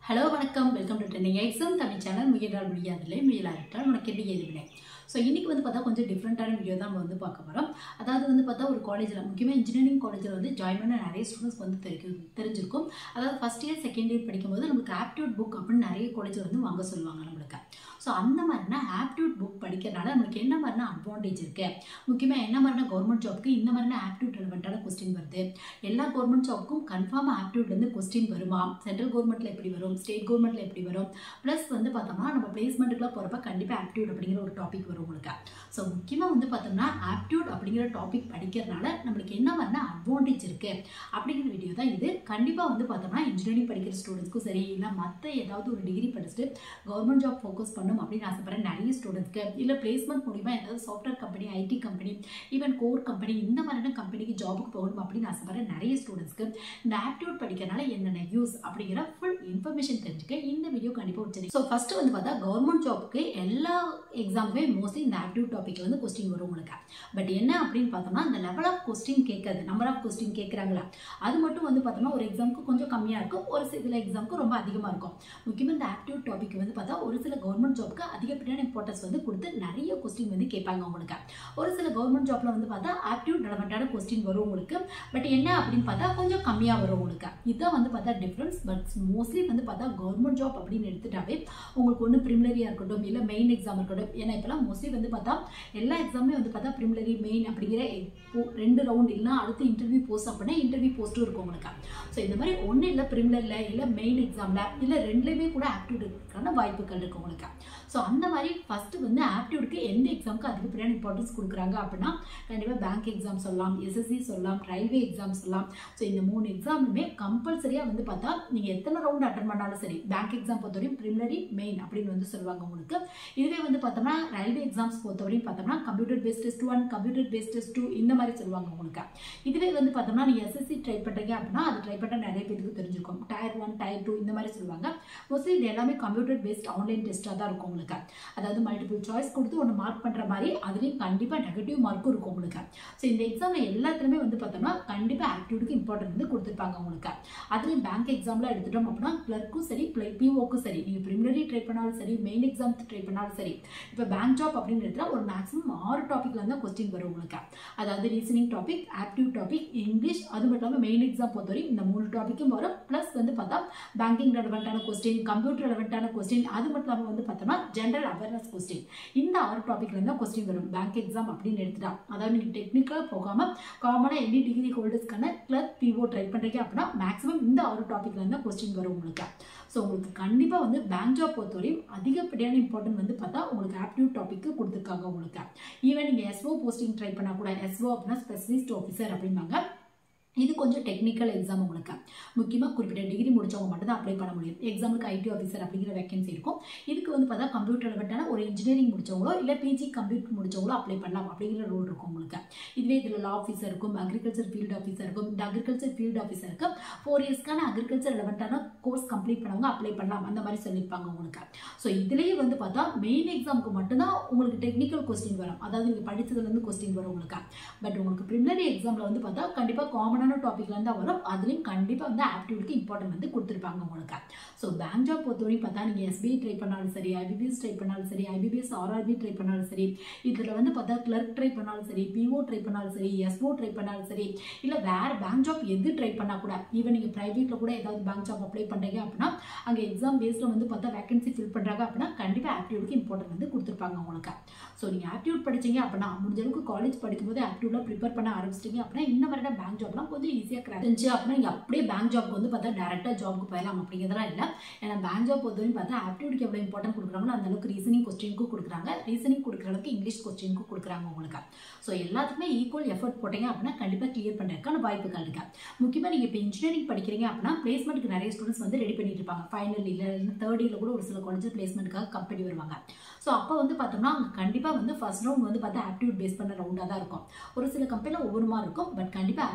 hello வணக்கம் welcome to trending exam Tamil channel முயன்றால் முடியாதில்லை முயலாவிட்டால் உனக்கு எப்படி எழுதுவினை ஸோ இன்றைக்கி வந்து பார்த்தா கொஞ்சம் டிஃப்ரெண்ட்டான வீடியோ தான் நம்ம வந்து பார்க்க போகிறோம் அதாவது வந்து பார்த்தா ஒரு காலேஜில் முக்கியமாக இன்ஜினியரிங் காலேஜில் வந்து ஜாயின் பண்ண நிறைய ஸ்டூடெண்ட்ஸ் வந்து தெரியும் தெரிஞ்சிருக்கும் அதாவது ஃபஸ்ட் இயர் செகண்ட் இயர் படிக்கும்போது நமக்கு ஆப்டியூட் புக் அப்படின்னு நிறைய காலேஜில் வந்து வாங்க சொல்லுவாங்க நம்மளுக்கு ஸோ அந்த மாதிரினா ஆப்டியூட் புக் படிக்கிறனால நமக்கு என்ன மாதிரினா அட்வான்டேஜ் இருக்குது முக்கியமாக என்ன மாதிரினா கவர்மெண்ட் ஜாப்க்கு இந்த மாதிரினா ஆப்டியூட் ரெலவெண்ட்டான கொஸ்டின் வருது எல்லா கவர்மெண்ட் ஜாப்க்கும் கன்ஃபார்ம் ஆப்டியூட்லேருந்து கொஸ்டின் வருமா சென்ட்ரல் கவர்மெண்ட்டில் எப்படி வரும் ஸ்டேட் கவர்மெண்ட்டில் எப்படி வரும் ப்ளஸ் வந்து பார்த்தோம்னா நம்ம பிளேஸ்மெண்ட்டுக்குலாம் போகிறப்ப கண்டிப்பாக ஆப்டியூட் அப்படிங்கிற ஒரு டாபிக் வரும் உங்களுக்கு ஸோ முக்கியமாக வந்து பார்த்தோம்னா ஆப்டியூட் அப்படிங்கிற டாபிக் படிக்கிறனால நம்மளுக்கு என்ன மாதிரினா அட்வான்டேஜ் இருக்குது அப்படிங்கிற வீடியோ தான் இது கண்டிப்பாக வந்து பார்த்தோம்னா இன்ஜினியரிங் படிக்கிற ஸ்டூடெண்ட்ஸ்க்கும் சரி இல்லை மற்ற ஏதாவது ஒரு டிகிரி படிச்சுட்டு கவர்மெண்ட் ஜாப் ஃபோக்கஸ் பண்ணணும் அப்படின்னு ஆசைப்படுற நிறைய ஸ்டூடெண்ட்ஸ்க்கு இல்லை பிளேஸ்மெண்ட் மூலிமா ஏதாவது software company IT company even core company இந்த மாதிரியான கம்பெனிக்கு ஜாபுக்கு போகணும் அப்படின்னு ஆசைப்படுற நிறைய ஸ்டூடெண்ட்ஸ்க்கு இந்த ஆப்டியூட் படிக்கிறனால என்னென்ன யூஸ் அப்படிங்கிற ஃபுல் இன்ஃபர்மேஷன் தெரிஞ்சுக்க இந்த வீடியோ கண்டிப்பாக வச்சிருக்கேன் ஸோ ஃபர்ஸ்ட் வந்து பார்த்தா கவர்மெண்ட் ஜாப்க்கு எல்லா எக்ஸாமுமே மோஸ்ட்லி இந்த ஆப்டியூட் டாபிக்ல வந்து கொஸ்டின் வரும் உங்களுக்கு பட் என்ன அப்படின்னு பார்த்தோம்னா இந்த லெவல் ஆஃப் கொஸ்டின் கேட்கறது நம்பர் ஆஃப் கொஸ்டின் கேட்குறாங்களா அது மட்டும் வந்து பார்த்தோம்னா ஒரு எக்ஸாமுக்கு கொஞ்சம் கம்மியாக இருக்கும் ஒரு சில எக்ஸாமுக்கு ரொம்ப அதிகமாக இருக்கும் முக்கியமாக இந்த ஆப்டியூட் டாபிக் வந்து பார்த்தா ஒரு சில கவர்மெண்ட் ஜாப்க்கு அதிகப்படியான இம்பார்ட்டன்ஸ் வந்து கொடுத்து நிறைய கொஸ்டின் வந்து கேட்பாங்க உங்களுக்கு ஒரு சில கவர்மெண்ட் ஜாப்ல வந்து பார்த்தா ஆப்டியூட் ரெலவெண்ட்டான கொஸ்டின் வரும் உங்களுக்கு பட் என்ன அப்படின்னு பார்த்தா கொஞ்சம் கம்மியாக வரும் உங்களுக்கு இதுதான் வந்து பார்த்தா டிஃப்ரென்ஸ் பட் மோஸ்ட்லி வந்து பார்த்தா கவர்மெண்ட் ஜாப் அப்படின்னு எடுத்துட்டாவே உங்களுக்கு ஒன்று ப்ரிமிலரியாக இருக்கட்டும் இல்லை மெயின் எக்ஸாம் இருக்கட்டும் ஏன்னா இப்போலாம் மோஸ்ட்லி வந்து பார்த்தா எல்லா எக்ஸாமே வந்து பார்த்தா ப்ரிமிலரி மெயின் அப்படிங்கிற இப்போ ரெண்டு ரவுண்ட் இல்லைனா அடுத்து இன்டர்வியூ போஸ்ட் அப்படின்னா இன்டர்வியூ போஸ்ட்டும் இருக்கும் உங்களுக்கு ஸோ இந்த மாதிரி ஒன்றும் இல்லை ப்ரிமிலரில் இல்லை மெயின் எக்ஸாமில் இல்லை ரெண்டுலேயுமே கூட ஆப்டியூட் இருக்கிறதுக்கான வாய்ப்புகள் இருக்கு உங்களுக்கு ஸோ அந்த மாதிரி ஃபஸ்ட்டு வந்து ஆப்டியூடுக்கு எந்த எக்ஸாமுக்கு அதிகப்படியான இம்பார்ட்டன்ஸ் கொடுக்குறாங்க அப்படின்னா கண்டிப்பாக பேங்க் எக்ஸாம் சொல்லலாம் எஸ்எஸ்சி சொல்லலாம் ரயில்வே எக்ஸாம் சொல்லலாம் ஸோ இந்த மூணு எக்ஸாமுமே கம்பல்சரியாக வந்து பார்த்தா நீங்கள் எத்தனை ரவுண்ட் அட்டன் பண்ணாலும் சரி பேங்க் எக்ஸாம் பொறுத்தவரையும் ப்ரிமினரி மெயின் அப்படின்னு வந்து சொல்லுவாங்க உங்களுக்கு இதுவே வந்து பார்த்தோம்னா ரயில்வே எக்ஸாம்ஸ் பொறுத்தவரையும் பார்த்தோம்னா computer based test one computer based test two இந்த மாதிரி சொல்லுவாங்க உங்களுக்கு இதுவே வந்து பார்த்தோம்னா நீங்கள் எஸ்எஸ்சி ட்ரை பண்ணுறீங்க அப்படின்னா அது ட்ரை பண்ண நிறைய பேருக்கு தெரிஞ்சிருக்கும் டயர் ஒன் டயர் டூ இந்த மாதிரி சொல்லுவாங்க மோஸ்ட்லி இது எல்லாமே கம்ப்யூட்டர் பேஸ்ட் ஆன்லைன் டெஸ்ட்டாக தான் இருக்கும் உங்களுக்கு அதாவது மல்டிபிள் சாய்ஸ் கொடுத்து ஒன்று மார்க் பண்ணுற மாதிரி அதுலேயும் கண்டிப்பாக நெகட்டிவ் மார்க்கும் இருக்கும் உங்களுக்கு ஸோ இந்த எக்ஸாமில் எல்லாத்துலேயுமே வந்து பார்த்தோம்னா கண்டிப்பாக ஆப்டியூடுக்கு இம்பார்ட்டன்ட் வந்து கொடுத்துருப்பாங்க உங்களுக்கு அதுலேயும் பேங்க் எக்ஸாமில் எடுத்துட்டோம் அப்படின்னா கிளர்க்கும் சரி பிஓக்கும் சரி நீங்கள் ப்ரிமினரி ட்ரை பண்ணாலும் சரி மெயின் எக்ஸாம் ட்ரை பண்ணாலும் சரி இப்போ பேங்க் ஜாப் அப்படின்னு எடுத்தா ஒரு மேக்ஸிமம் ஆறு டாப்பிக்ல தான் கொஸ்டின் வரும் உங்களுக்கு அதாவது reasoning topic aptitude topic English அது மட்டும் இல்லாமல் மெயின் எக்ஸாம் பொறுத்தவரை இந்த மூணு டாப்பிக்கும் வரும் ப்ளஸ் வந்து பார்த்தா பேங்கிங் ரெலவெண்ட்டான கொஸ்டின் கம்ப்யூட்டர் ரெலவெண்ட்டான கொஸ்டின் அது மட்டும் இல்லாமல் வந்து பார்த்தோம்னா ஜென்ரல் அவேர்னஸ் கொஸ்டின் இந்த ஆறு டாபிக்ல தான் கொஸ்டின் வரும் பேங்க் எக்ஸாம் அப்படின்னு எடுத்துட்டா அதாவது நீங்கள் டெக்னிக்கலாக போகாமல் காமனாக எனி டிகிரி ஹோல்டர்ஸ்க்கான கிளர்க் பிஓ ட்ரை பண்ணுறீங்க அப்படின்னா மேக்ஸிமம் இந்த ஆறு டாபிக்ல இருந்தால் கொஸ்டின் வரும் உங்களுக்கு ஸோ உங்களுக்கு கண்டிப்பாக வந்து பேங்க் ஜாப் பொறுத்தவரையும் அதிகப்படியான இம்பார்ட்டன்ட் வந்து பார்த்தா உங்களுக்கு ஆப்டியூட் டாபிக்கு கொடுத்துருக்காங்க உங்களுக்கு ஈவன் நீங்கள் எஸ்ஓ போஸ்டிங் ட்ரை பண்ணால் கூட எஸ்ஓ அப்படின்னா ஸ்பெஷலிஸ்ட் ஆஃபீஸர் அப்படிம்பாங்க இது கொஞ்சம் டெக்னிக்கல் எக்ஸாம் உங்களுக்கு முக்கியமாக குறிப்பிட்ட டிகிரி முடிச்சவங்க மட்டும் தான் அப்ளை பண்ண முடியும் எக்ஸாமுக்கு ஐடி ஆஃபீஸர் அப்படிங்கிற வேகன்சி இருக்கும் இதுக்கு வந்து பார்த்தா கம்ப்யூட்டர் ரெலவெண்ட்டான ஒரு இன்ஜினியரிங் முடிச்சவங்களோ இல்லை பிஜி கம்ப்யூட்டர் முடிச்சவங்களோ அப்ளை பண்ணலாம் அப்படிங்கிற ரூல் இருக்கும் உங்களுக்கு இதுவே இதில் லா ஆஃபீஸர் இருக்கும் அக்ரிகல்ச்சர் ஃபீல்டு ஆஃபீஸர் இருக்கும் இந்த அக்ரிகல்ச்சர் ஃபீல்டு ஆஃபீஸருக்கு ஃபோர் இயர்ஸ்க்கான அக்ரிகல்ச்சர் ரெலவெண்ட்டான கோர்ஸ் கம்ப்ளீட் பண்ணவங்க அப்ளை பண்ணலாம் அந்த மாதிரி சொல்லியிருப்பாங்க உங்களுக்கு ஸோ இதுலேயே வந்து பார்த்தா மெயின் எக்ஸாமுக்கு மட்டும்தான் உங்களுக்கு டெக்னிக்கல் கொஸ்டின் வரும் அதாவது நீங்கள் படித்ததுலேருந்து கொஸ்டின் வரும் உங்களுக்கு பட் உங்களுக்கு ப்ரிமினரி எக்ஸாமில் வந்து பார்த்தா கண்டிப்பாக காமனான முக்கியமான டாபிக்ல தான் வரும் அதுலேயும் கண்டிப்பாக வந்து ஆப்டியூட்க்கு இம்பார்ட்டன்ட் வந்து கொடுத்துருப்பாங்க உங்களுக்கு ஸோ பேங்க் ஜாப் பொறுத்தவரைக்கும் பார்த்தா நீங்கள் எஸ்பிஐ ட்ரை பண்ணாலும் சரி ஐபிபிஎஸ் ட்ரை பண்ணாலும் சரி ஐபிபிஎஸ் ஆர்ஆர்பி ட்ரை பண்ணாலும் சரி இதில் வந்து பார்த்தா கிளர்க் ட்ரை பண்ணாலும் சரி பிஓ ட்ரை பண்ணாலும் சரி எஸ்ஓ ட்ரை பண்ணாலும் சரி இல்லை வேறு பேங்க் ஜாப் எது ட்ரை பண்ணால் கூட ஈவன் நீங்கள் ப்ரைவேட்டில் கூட ஏதாவது பேங்க் ஜாப் அப்ளை பண்ணுறீங்க அப்படின்னா அங்கே எக்ஸாம் பேஸில் வந்து பார்த்தா வேகன்சி ஃபில் பண்ணுறாங்க அப்படின்னா கண்டிப்பாக ஆப்டியூட்க்கு இம்பார்ட்டன்ட் வந்து கொடுத்துருப்பாங்க உங்களுக்கு ஸோ நீங்கள் ஆப்டியூட் படிச்சீங்க அப்படின்னா முடிஞ்ச அளவுக்கு காலேஜ் படிக்கும்போது ஆப்டியூட்லாம் ப்ரிப்பேர் பண்ண ஆரம்பிச்சிட்டிங்க அப்படின்னா இந்த மாதிரி பேங்க் ஜாப்லாம் கொஞ்சம் ஈஸியாக கிராக் இருந்துச்சு அப்படின்னா நீங்கள் அப்படியே பேங்க் ஜாப்க்கு வந்து பார்த்தா டேரெக்டாக ஜாப்க்கு போயிடலாம் அப்படிங்கிறதெல்லாம் இல்லை ஏன்னா பேங்க் ஜாப் பொறுத்தவரைக்கும் பார்த்தா ஆப்டியூட்க்கு எவ்வளோ இம்பார்ட்டன்ட் கொடுக்குறாங்களோ அந்த அளவுக்கு ரீசனிங் கொஸ்டினுக்கும் கொடுக்குறாங்க ரீசனிங் கொடுக்குற அளவுக்கு இங்கிலீஷ் கொஸ்டினுக்கும் கொடுக்குறாங்க உங்களுக்கு ஸோ எல்லாத்துக்குமே ஈக்குவல் எஃபர்ட் போட்டீங்க அப்படின்னா கண்டிப்பாக கிளியர் பண்ணுறதுக்கான வாய்ப்புகள் இருக்கு முக்கியமாக நீங்கள் இப்போ இன்ஜினியரிங் படிக்கிறீங்க அப்படின்னா பிளேஸ்மெண்ட்டுக்கு நிறைய ஸ்டூடெண்ட்ஸ் வந்து ரெடி பண்ணிட்டு இருப்பாங்க ஃபைனல் இல்லை தேர்ட் இயரில் கூட ஒரு சில காலேஜ் பிளேஸ்மெண்ட்டுக்காக கம்பெனி வருவாங்க ஸோ அப்போ வந்து பார்த்தோம்னா அங்கே கண்டிப்பாக வந்து ஃபர்ஸ்ட் ரவுண்ட் வந்து பார்த்தா ஆப்டியூட் பேஸ் பண்ண ரவுண்டாக தான் இருக்கும் ஒரு சில கம்பெனியில் ஒவ்வொரு மாதிரி இருக்கும் பட் கண்டிப்பாக ஆப்டியூட்க்கு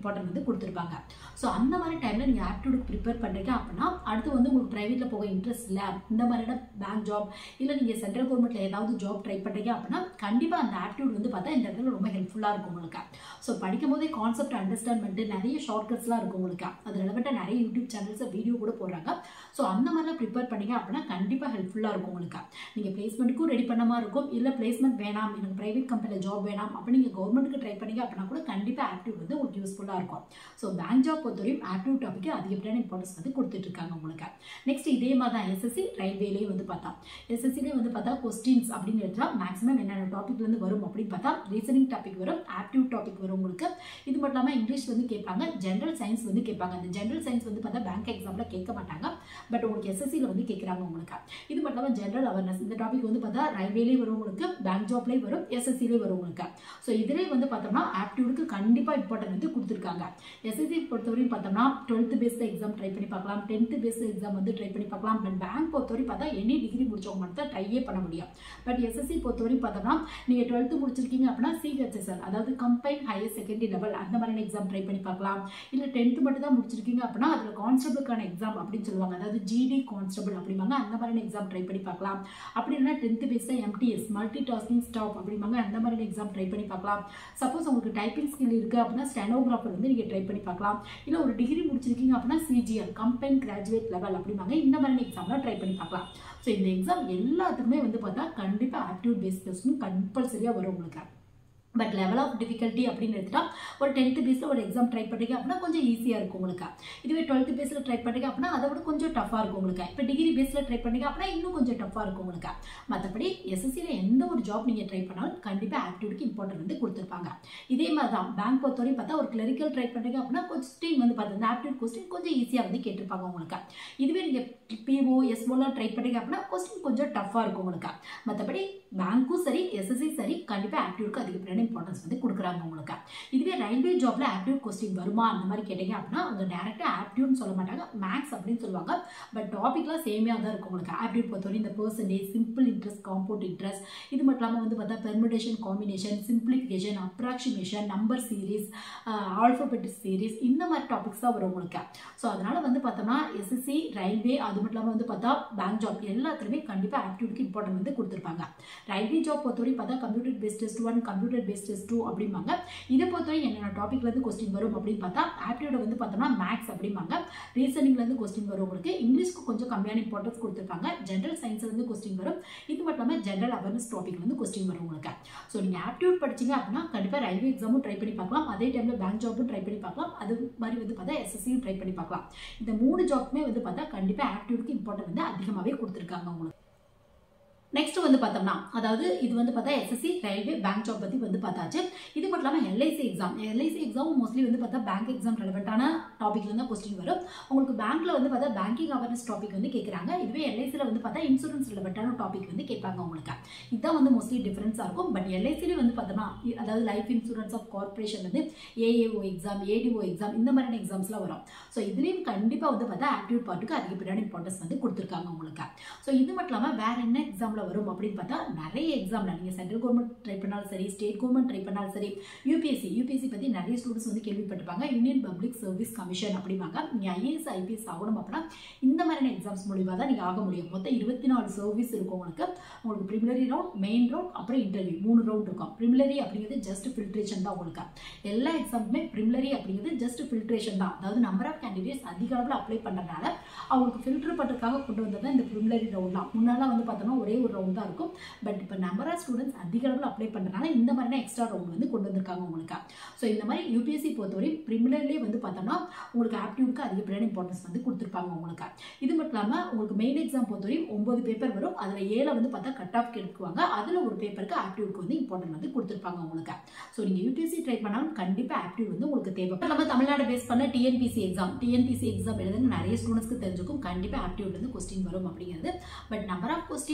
இம்பார்ட்டன்ட் வந்து கொடுத்துருப்பாங்க ஸோ அந்த மாதிரி டைமில் நீங்கள் ஆப்டியூடுக்கு ப்ரிப்பேர் பண்ணுறீங்க அப்படின்னா அடுத்து வந்து உங்களுக்கு ப்ரைவேட்டில் போக இன்ட்ரெஸ்ட் இல்லை இந்த மாதிரியான பேங்க் ஜாப் இல்லை நீங்கள் சென்ட்ரல் கவர்மெண்ட்டில் ஏதாவது ஜாப் ட்ரை பண்ணுறீங்க அப்படின்னா கண்டிப்பாக அந்த ஆப்டியூட் வந்து பார்த்தா இந்த இடத்துல ரொம்ப ஹெல்ப்ஃபுல்லாக இருக்கும் உங்களுக்கு ஸோ படிக்கும் போதே கான்செப்ட் அண்டர்ஸ்டாண்ட் பண்ணிட்டு நிறைய ஷார்ட்கட்ஸ்லாம் இருக்கும் உங்களுக்கு அது ரெலவெண்ட்டாக நிறைய யூடியூப் சேனல்ஸை வீடியோ கூட போடுறாங்க ஸோ அந்த மாதிரிலாம் ப்ரிப்பேர் பண்ணீங்க அப்படின்னா கண்டிப்பாக ஹெல்ப்ஃபுல்லாக இருக்கும் உங்களுக்கு நீங்கள் பிளேஸ்மெண்ட்டுக்கும் ரெடி பண்ண மாதிரி இருக்கும் இல்லை பிளேஸ்மெண்ட் வேணாம் எனக்கு ப்ரைவேட் கம்பெனியில் ஜாப் வேணாம் அப்படி நீங்கள் கவர்மெண்ட்டுக்கு ட்ரை பண்ணீங்க அப்படின்னா கூட கண்டிப்பாக ஆப்டியூட் வந்து உங்களுக்கு யூஸ்ஃபுல்லாக இருக்கும் ஸோ பேங்க் ஜாப் பொறுத்தவரையும் ஆப்டியூட் டாபிக் அதிகப்படியான இம்பார்ட்டன்ஸ் வந்து கொடுத்துட்டு இருக்காங்க உங்களுக்கு நெக்ஸ்ட் இதே மாதிரி தான் எஸ்எஸ்சி ரயில்வேலேயே வந்து பார்த்தா எஸ்எஸ்சிலே வந்து பார்த்தா கொஸ்டின்ஸ் அப்படின்னு எடுத்தா மேக்ஸிமம் என்னென்ன டாபிக்லேருந்து வரும் அப்படின்னு பார்த்தா ரீசனிங் டாபிக் வரும் ஆப்டியூட் டாபிக் வரும் உங்களுக்கு இது மட்டும் இல்லாமல் இங்கிலீஷ் வந்து கேட்பாங்க ஜென்ரல் சயின்ஸ் வந்து கேட்பாங்க அந்த ஜென்ரல் சயின்ஸ் வந்து பார்த்தா பேங்க் எக்ஸாமில் கேட்க மாட்டாங்க பட் உங்களுக்கு எஸ்எஸ்சியில் வந்து கேட்குறாங்க உங்களுக்கு இது மட்டும் இல்லாமல் ஜென்ரல் அவேர்னஸ் இந்த டாபிக் வந்து பார்த்தா ரயில்வேலேயே வரும் உங்களுக்கு பேங்க் ஜாப்லேயே வரும் எஸ்எஸ்சிலே வரும் உங்களுக்கு ஸோ இதிலே வந்து பார்த்தோம்னா ஆப்டியூடுக்கு கண்டிப்பாக இம்பார்ட்டன்ட் வந்து கொடுத்துருக்காங்க எஸ்எஸ்சி பொறுத்தவரையும் பார்த்தோம்னா டுவெல்த்து பேஸ்ட் எக்ஸாம் ட்ரை பண்ணி பார்க்கலாம் டென்த்து பேஸ்ட் எக்ஸாம் வந்து ட்ரை பண்ணி பார்க்கலாம் பட் பேங்க் பொறுத்தவரையும் பார்த்தா எனி டிகிரி முடிச்சவங்க மட்டும் தான் ட்ரையே பண்ண முடியும் பட் எஸ்எஸ்சி பொறுத்தவரையும் பார்த்தோம்னா நீங்கள் டுவெல்த்து முடிச்சிருக்கீங்க அப்படின்னா சிஹெச்எஸ்எல் அதாவது கம்பைன் ஹையர் செகண்டரி லெவல் அந்த மாதிரியான எக்ஸாம் ட்ரை பண்ணி பார்க்கலாம் இல்லை டென்த்து மட்டும் தான் முடிச்சிருக்கீங்க அப்படின்னா அதில் கான்ஸ்டபிளுக்கான எக்ஸாம் அப்படின்னு சொல்லுவாங்க அதாவது ஜிடி கான்ஸ்டபிள் அப்படிம்பாங்க அந்த மாதிரியான எக்ஸாம் ட்ரை பண்ணி பார்க்கலாம் அப்படி இல்லைன்னா டென்த்து பேஸ்டாக எம்டிஎஸ் மல்டி டாஸ்கிங் ஸ்டாப் அப்படிம்பாங்க அந்த மாதிரியான எக்ஸாம் ட்ரை பண்ணி பார்க்கலாம் சப்போஸ் உங்களுக்கு டைப்பிங் ஸ்கில் இருக்குது அப்படின்னா ஸ்டெனோகிராஃபர் வந்து நீங்கள் ட்ரை பண்ணி பார்க்கலாம் இல்லை ஒரு டிகிரி முடிச்சிருக்கீங்க அப்படின்னா சிஜிஎல் கம்பைன் கிராஜுவேட் லெவல் அப்படிம்பாங்க இந்த மாதிரியான எக்ஸாம்லாம் ட்ரை பண்ணி பார்க்கலாம் ஸோ இந்த எக்ஸாம் எல்லாத்துக்குமே வந்து பார்த்தா கண்டிப்பாக ஆப்டியூட் பேஸ் டெஸ்ட்னு கம்பல்சரியாக வரும் உங்களுக்கு பட் லெவல் ஆஃப் டிஃபிகல்ட்டி அப்படின்னு எடுத்துட்டா ஒரு டென்த்து பேஸில் ஒரு எக்ஸாம் ட்ரை பண்ணுறீங்க அப்படின்னா கொஞ்சம் ஈஸியாக இருக்கும் உங்களுக்கு இதுவே டுவெல்த்து பேஸில் ட்ரை பண்ணுறீங்க அப்படின்னா அதை விட கொஞ்சம் டஃபாக இருக்கும் உங்களுக்கு இப்போ டிகிரி பேஸில் ட்ரை பண்ணீங்க அப்படின்னா இன்னும் கொஞ்சம் டஃபாக இருக்கும் உங்களுக்கு மற்றபடி எஸ்எஸ்சியில் எந்த ஒரு ஜாப் நீங்கள் ட்ரை பண்ணாலும் கண்டிப்பாக ஆப்டியூடுக்கு இம்பார்ட்டன்ட் வந்து கொடுத்துருப்பாங்க இதே மாதிரி தான் பேங்க் பொறுத்தவரையும் பார்த்தா ஒரு கிளரிக்கல் ட்ரை பண்ணுறீங்க அப்படின்னா கொஸ்டின் வந்து பார்த்தா இந்த ஆப்டியூட் கொஸ்டின் கொஞ்சம் ஈஸியாக வந்து கேட்டிருப்பாங்க உங்களுக்கு இதுவே நீங்கள் பிஓ எஸ்ஓலாம் ட்ரை பண்ணுறீங்க அப்படின்னா கொஸ்டின் கொஞ்சம் டஃப்பாக இருக்கும் உங்களுக்கு மற்றபடி பேங்க்கும் சரி எஸ்எஸ்சி சரி கண்டிப்பாக ஆப்டியூடுக்கு அதிகப்படியான இம்பார்ட்டன்ஸ் வந்து கொடுக்குறாங்க உங்களுக்கு இதுவே ரயில்வே ஜாப்ல ஆப்டியூட் கொஸ்டின் வருமா அந்த மாதிரி கேட்டீங்க அப்படின்னா அவங்க டேரெக்டாக ஆப்டியூட்னு சொல்ல மாட்டாங்க மேக்ஸ் அப்படின்னு சொல்லுவாங்க பட் டாபிக்லாம் சேமியாக தான் இருக்கும் உங்களுக்கு ஆப்டியூட் பொறுத்தவரை இந்த percentage simple interest compound interest இது மட்டும் இல்லாமல் வந்து பார்த்தா permutation combination simplification approximation number series alphabetic series இந்த மாதிரி டாபிக்ஸ் தான் வரும் உங்களுக்கு ஸோ அதனால வந்து பார்த்தோம்னா எஸ்எஸ்சி ரயில்வே அது மட்டும் இல்லாமல் வந்து பார்த்தா பேங்க் ஜாப் எல்லாத்துலேயுமே கண்டிப்பாக ஆப்டியூட்க்கு இம்பார்ட்டன்ட் வந்து கொடுத்துருப்பாங்க ரயில்வே ஜாப் பொறுத்தவரை பார்த்தா computer based test one computer based test two அப்படிம்பாங்க இதை பொறுத்தவரை என்னென்ன டாப்பிக்லேருந்து கொஸ்டின் வரும் அப்படின்னு பார்த்தா ஆப்டியூட வந்து பார்த்தோம்னா மேக்ஸ் அப்படிம்பாங்க ரீசனிங்லேருந்து கொஸ்டின் வரும் உங்களுக்கு இங்கிலீஷ்க்கு கொஞ்சம் கம்மியான இம்பார்ட்டன்ஸ் கொடுத்துருப்பாங்க ஜென்ரல் சயின்ஸ்லேருந்து கொஸ்டின் வரும் இது மட்டும் இல்லாமல் ஜென்ரல் அவேர்னஸ் டாபிக்லேருந்து கொஸ்டின் வரும் உங்களுக்கு ஸோ நீங்கள் ஆப்டியூட் படிச்சீங்க அப்படின்னா கண்டிப்பாக ரயில்வே எக்ஸாமும் ட்ரை பண்ணி பார்க்கலாம் அதே டைமில் பேங்க் ஜாப்பும் ட்ரை பண்ணி பார்க்கலாம் அது மாதிரி வந்து பார்த்தா எஸ்எஸ்சியும் ட்ரை பண்ணி பார்க்கலாம் இந்த மூணு ஜாப்புமே வந்து பார்த்தா கண்டிப்பாக ஆப்டியூட்க்கு இம்பார்ட்டன்ட் வந்து அதிகமாகவே கொடுத்துருக்காங்க உங்களுக்கு நெக்ஸ்ட் வந்து பார்த்தோம்னா அதாவது இது வந்து பார்த்தா எஸ்எஸ்சி ரயில்வே பேங்க் ஜாப் பற்றி வந்து பார்த்தாச்சு இது மட்டும் இல்லாமல் LIC exam LIC exam mostly வந்து பார்த்தா பேங்க் எக்ஸாம் ரெலவெண்ட்டான டாபிக்ல தான் கொஸ்டின் வரும் உங்களுக்கு பேங்க்ல வந்து பார்த்தா பேங்கிங் அவேர்னஸ் டாபிக் வந்து கேட்குறாங்க இதுவே எல்ஐசியில் வந்து பார்த்தா இன்சூரன்ஸ் ரெலவெண்ட்டான டாபிக் வந்து கேட்பாங்க உங்களுக்கு இதுதான் வந்து மோஸ்ட்லி டிஃபரன்ஸாக இருக்கும் பட் எல்ஐசிலே வந்து பார்த்தோம்னா அதாவது லைஃப் இன்சூரன்ஸ் ஆஃப் கார்பரேஷன் வந்து ஏஏஓ எக்ஸாம் ஏடிஓ எக்ஸாம் இந்த மாதிரியான எக்ஸாம்ஸ்லாம் வரும் ஸோ இதுலேயும் கண்டிப்பாக வந்து பார்த்தா ஆப்டியூட் பார்ட்டுக்கு அதிகப்படியான இம்பார்ட்டன்ஸ் வந்து கொடுத்துருக்காங்க உங்களுக்கு ஸோ இது மட்டும் இல்லாமல் வேற என்ன எக்ஸாமில் வரும் அப்படின்னு பார்த்தா நிறைய எக்ஸாமில் நீங்கள் சென்ட்ரல் கவர்மெண்ட் ட்ரை பண்ணாலும் சரி ஸ்டேட் கவர்மெண்ட் ட்ரை பண்ணாலும் சரி யூபிஎஸ்சி யூபிஎஸ்சி பற்றி நிறைய ஸ்டூடெண்ட்ஸ் வந்து கேள்விப்பட்டிருப்பாங்க யூனியன் பப்ளிக் சர்வீஸ் கமிஷன் அப்படிம்பாங்க நீங்கள் ஐஏஎஸ் ஐபிஎஸ் ஆகணும் அப்படின்னா இந்த மாதிரியான எக்ஸாம்ஸ் மூலியமாக தான் நீங்கள் ஆக முடியும் மொத்தம் இருபத்தி நாலு சர்வீஸ் இருக்கும் உங்களுக்கு உங்களுக்கு ப்ரிமிலரி ரவுண்ட் மெயின் ரவுண்ட் அப்புறம் இன்டர்வியூ மூணு ரவுண்ட் இருக்கும் ப்ரிமிலரி அப்படிங்கிறது ஜஸ்ட் ஃபில்ட்ரேஷன் தான் உங்களுக்கு எல்லா எக்ஸாமுமே ப்ரிமிலரி அப்படிங்கிறது ஜஸ்ட் ஃபில்ட்ரேஷன் தான் அதாவது நம்பர் ஆஃப் கேண்டிடேட்ஸ் அதிக அளவில் அப்ளை பண்ணுறதுனால அவங்களுக்கு ஃபில்டர் பண்ணுறதுக்காக கொண்டு வந்தது தான் இந்த ப்ரிமிலரி ரவுண்ட் தான் முன்னாலாம் வந்து பார்த்தோம்னா ஒரே ஒரு ரவுண்ட் தான் இருக்கும் பட் இப்போ நம்பர் ஆஃப் ஸ்டூடெண்ட்ஸ் அதிக அளவில் அப்ளை பண்ணுறதுனால இந்த மாதிரியான எக்ஸ்ட்ரா ரவுண்ட் வந்து கொண்டு வந்திருக்காங்க உங்களுக்கு ஸோ இந்த மாதிரி யூபிஎஸ்சி பொறுத்தவரை ப்ரிமிலர்லேயே வந்து பார்த்தோம்னா உங்களுக்கு ஆப்டியூட்க்கு அதிகப்படியான இம்பார்ட்டன்ஸ் வந்து கொடுத்துருப்பாங்க உங்களுக்கு இது மட்டும் இல்லாமல் உங்களுக்கு மெயின் எக்ஸாம் பொறுத்தவரை ஒன்பது பேப்பர் வரும் அதில் ஏழை வந்து பார்த்தா கட் ஆஃப் எடுக்குவாங்க அதில் ஒரு பேப்பருக்கு ஆப்டியூட்க்கு வந்து இம்பார்ட்டன்ட் வந்து கொடுத்துருப்பாங்க உங்களுக்கு ஸோ நீங்கள் யூபிஎஸ்சி ட்ரை பண்ணாலும் கண்டிப்பாக ஆப்டியூட் வந்து உங்களுக்கு தேவை நம்ம தமிழ்நாடு பேஸ் பண்ண டிஎன்பிசி எக்ஸாம் டிஎன்பிசி எக்ஸாம் எழுதுன்னு நிறைய ஸ்டூடெண்ட்ஸ்க்கு தெரிஞ்சுக்கும் கண்டிப்பாக ஆப்டியூட் வந்து கொஸ்டின் வரும் அப்படிங்கிறது பட் நம்பர் ஆஃப் கொஸ்டின்ஸ் அப்படின்னு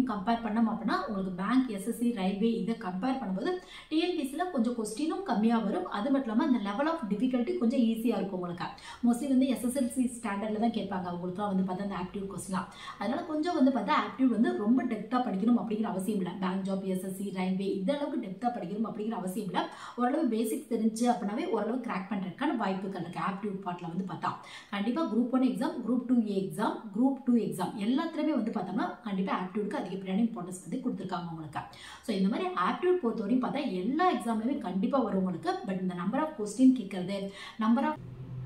கம்பேர் பண்ணோம் அப்படின்னா உங்களுக்கு பேங்க் எஸ்எஸ்சி ரயில்வே இதை கம்பேர் பண்ணும்போது டிஎன்பிசியில் கொஞ்சம் கொஸ்டினும் கம்மியாக வரும் அது மட்டும் இல்லாமல் அந்த லெவல் ஆஃப் டிஃபிகல்ட்டி கொஞ்சம் ஈஸியாக இருக்கும் உங்களுக்கு மோஸ்ட்லி வந்து எஸ்எஸ்எல்சி ஸ்டாண்டர்டில் தான் கேட்பாங்க உங்களுக்குலாம் வந்து பார்த்தா அந்த ஆப்டியூட் கொஸ்டின்லாம் அதனால கொஞ்சம் வந்து பார்த்தா ஆப்டியூட் வந்து ரொம்ப டெப்த்தாக படிக்கணும் அப்படிங்கிற அவசியம் இல்லை பேங்க் ஜாப் எஸ்எஸ்சி ரயில்வே இந்த அளவுக்கு டெப்த்தாக படிக்கணும் அப்படிங்கிற அவசியம் இல்லை ஓரளவு பேசிக்ஸ் தெரிஞ்சு அப்படின்னாவே ஓரளவு கிராக் பண்ணுறதுக்கான வாய்ப்புகள் இருக்குது ஆப்டியூட் பார்ட்டில் வந்து பார்த்தா கண்டிப்பாக group one exam group two A exam group two exam எல்லாத்துலேயுமே வந்து பார்த்தோம்னா கண்டிப்பாக ஆப்டியூடுக்கு அதிகப்படியான இம்பார்ட்டன்ஸ் வந்து கொடுத்துருக்காங்க உங்களுக்கு ஸோ இந்த மாதிரி ஆப்டியூட் பொறுத்தவரையும் பார்த்தா எல்லா எக்ஸாம்லையுமே கண்டிப்பாக வரும் உங்களுக்கு பட் இந்த நம்பர் ஆஃப் கொஸ்டின் கேட்கறது number of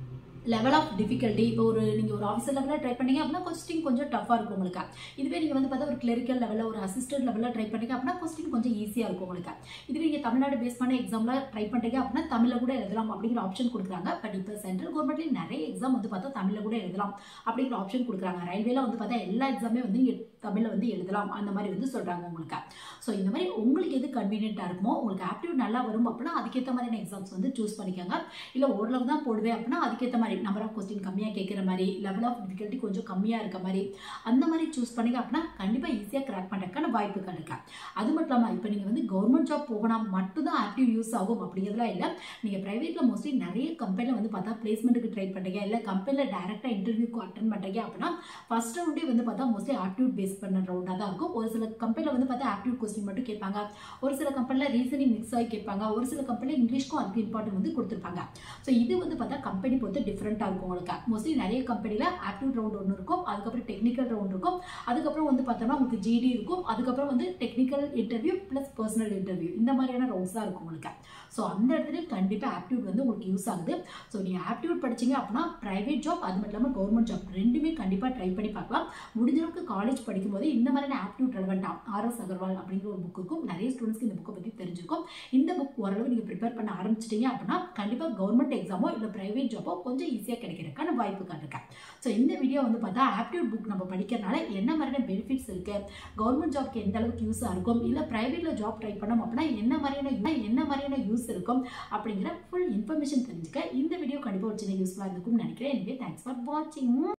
level of difficulty இப்போ ஒரு நீங்கள் ஒரு ஆஃபீஸர் லெவலில் ட்ரை பண்ணீங்க அப்படின்னா கொஸ்டின் கொஞ்சம் டஃபாக இருக்கும் உங்களுக்கு இதுவே நீங்கள் வந்து பார்த்தா ஒரு கிளரிக்கல் லெவலில் ஒரு அசிஸ்டன்ட் லெவலில் ட்ரை பண்ணீங்க அப்படின்னா கொஸ்டின் கொஞ்சம் ஈஸியாக இருக்கும் உங்களுக்கு இதுவே நீங்கள் தமிழ்நாடு பேஸ் பண்ண எக்ஸாமில் ட்ரை பண்ணுறீங்க அப்படின்னா தமிழில் கூட எழுதலாம் அப்படிங்கிற ஆப்ஷன் கொடுக்குறாங்க பட் இப்போ சென்ட்ரல் கவர்மெண்ட்லேயும் நிறைய எக்ஸாம் வந்து பார்த்தா தமிழில் கூட எழுதலாம் அப்படிங்கிற ஆப்ஷன் கொடுக்குறாங்க ரயில்வேல வந்து பார்த்தா எல்லா எக்ஸாமே வந்து நீங்கள் தமிழில் வந்து எழுதலாம் அந்த மாதிரி வந்து சொல்கிறாங்க உங்களுக்கு ஸோ இந்த மாதிரி உங்களுக்கு எது கன்வீனியண்ட்டாக இருக்குமோ உங்களுக்கு ஆப்டிவ் நல்லா வரும் அப்படின்னா அதுக்கேற்ற மாதிரியான எக்ஸாம்ஸ் வந்து சூஸ் பண்ணிக்கோங்க இல்லை ஓரளவு தான் போடுவேன் அப்படின்னா அதுக்கேற்ற மாதிரி நம்பர் ஆஃப் கொஸ்டின் கம்மியாக கேட்குற மாதிரி லெவல் ஆஃப் டிஃபிகல்ட்டி கொஞ்சம் கம்மியாக இருக்க மாதிரி அந்த மாதிரி சூஸ் பண்ணிங்க அப்படின்னா கண்டிப்பாக ஈஸியாக கிராக் பண்ணுறதுக்கான வாய்ப்புகள் இருக்கு அது மட்டும் இல்லாமல் இப்போ நீங்கள் வந்து கவர்மெண்ட் ஜாப் போகனா மட்டும்தான் ஆக்டிவ் யூஸ் ஆகும் அப்படிங்கிறதுலாம் இல்லை நீங்கள் ப்ரைவேட்டில் மோஸ்ட்லி நிறைய கம்பெனியில் வந்து பார்த்தா பிளேஸ்மெண்ட்டுக்கு ட்ரை பண்ணுறீங்க இல்லை கம்பெனியில் டேரெக்டாக இன்டர்வியூக்கு அட்டன் பண்ணுறீங்க அப்படின்னா ஃபர்ஸ்ட் ரவுண்டே வந்து பார்த்தா மோஸ்ட்லி ஆப்டியூட் பேஸ் பண்ண ரவுண்டாக தான் இருக்கும் ஒரு சில கம்பெனியில் வந்து பார்த்தா ஆப்டியூட் கொஸ்டின் மட்டும் கேட்பாங்க ஒரு சில கம்பெனியில் ரீசனிங் மிக்ஸ் ஆகி கேட்பாங்க ஒரு சில கம்பெனியில் இங்கிலீஷ்க்கும் அதுக்கு இம்பார்ட்டன்ட் வந்து கொடுத்துருப்பாங்க ஸோ இது வந்து பார்த்தா கம்பெனி பொறுத்து டிஃப்ரெண்ட்டாக இருக்கும் உங்களுக்கு மோஸ்ட்லி நிறைய கம்பெனியில் ஆப்டியூட் ரவுண்ட் ஒன்று இருக்கும் அதுக்கப்புறம் டெக்னிக்கல் ரவுண்ட் இருக்கும் அதுக்கப்புறம் வந்து பார்த்தோம்னா உங்களுக்கு ஜிடி இருக்கும் அதுக்கப்புறம் வந்து technical interview plus personal interview இந்த மாதிரியான ரவுண்ட்ஸ் தான் இருக்கும் உங்களுக்கு ஸோ அந்த இடத்துல கண்டிப்பாக ஆப்டியூட் வந்து உங்களுக்கு யூஸ் ஆகுது ஸோ நீங்கள் ஆப்டியூட் படிச்சீங்க அப்படின்னா ப்ரைவேட் ஜாப் அது மட்டும் இல்லாமல் கவர்மெண்ட் ஜாப் ரெண்டுமே கண்டிப்பாக ட்ரை பண்ணி பார்க்கலாம் முடிஞ்ச அளவுக்கு காலேஜ் படிக்கும்போது இந்த மாதிரியான ஆப்டியூட் ரெலவெண்ட்டாக ஆர்எஸ் அகர்வால் அப்படிங்கிற ஒரு புக் இருக்கும் நிறைய ஸ்டூடெண்ட்ஸ்க்கு இந்த புக்கை பற்றி தெரிஞ்சிருக்கும் இந்த புக் ஓரளவு நீங்கள் ப்ரிப்பேர் பண்ண ஆரம்பிச்சிட்டீங்க அப்படின்னா கண்டிப்பாக கவர்மெண்ட் எக்ஸாமோ இல்லை ப்ரைவேட் ஜாப்போ கொஞ்சம் ஈஸியாக கிடைக்கிறதுக்கான வாய்ப்புகள் இருக்கு ஸோ இந்த வீடியோ வந்து பார்த்தா ஆப்டியூட் புக் நம்ம படிக்கிறனால என்ன மாதிரியான பெனிஃபிட்ஸ் இருக்கு கவர்மெண்ட் ஜாப்க்கு எந்த அளவுக்கு யூஸாக இருக்கும் இல்லை ப்ரைவேட்டில் ஜாப் ட்ரை பண்ணோம் அப்படின்னா என்ன மாதிரியான என்ன மாதிரியான யூஸ் இருக்கும் அப்படிங்கிற ஃபுல் இன்ஃபர்மேஷன் தெரிஞ்சுக்க இந்த வீடியோ கண்டிப்பாக ஒரு சின்ன யூஸ்ஃபுல்லாக இருக்கும்னு நினைக்கிறேன் எனவே தேங்க்ஸ் ஃபார் வாட்சிங்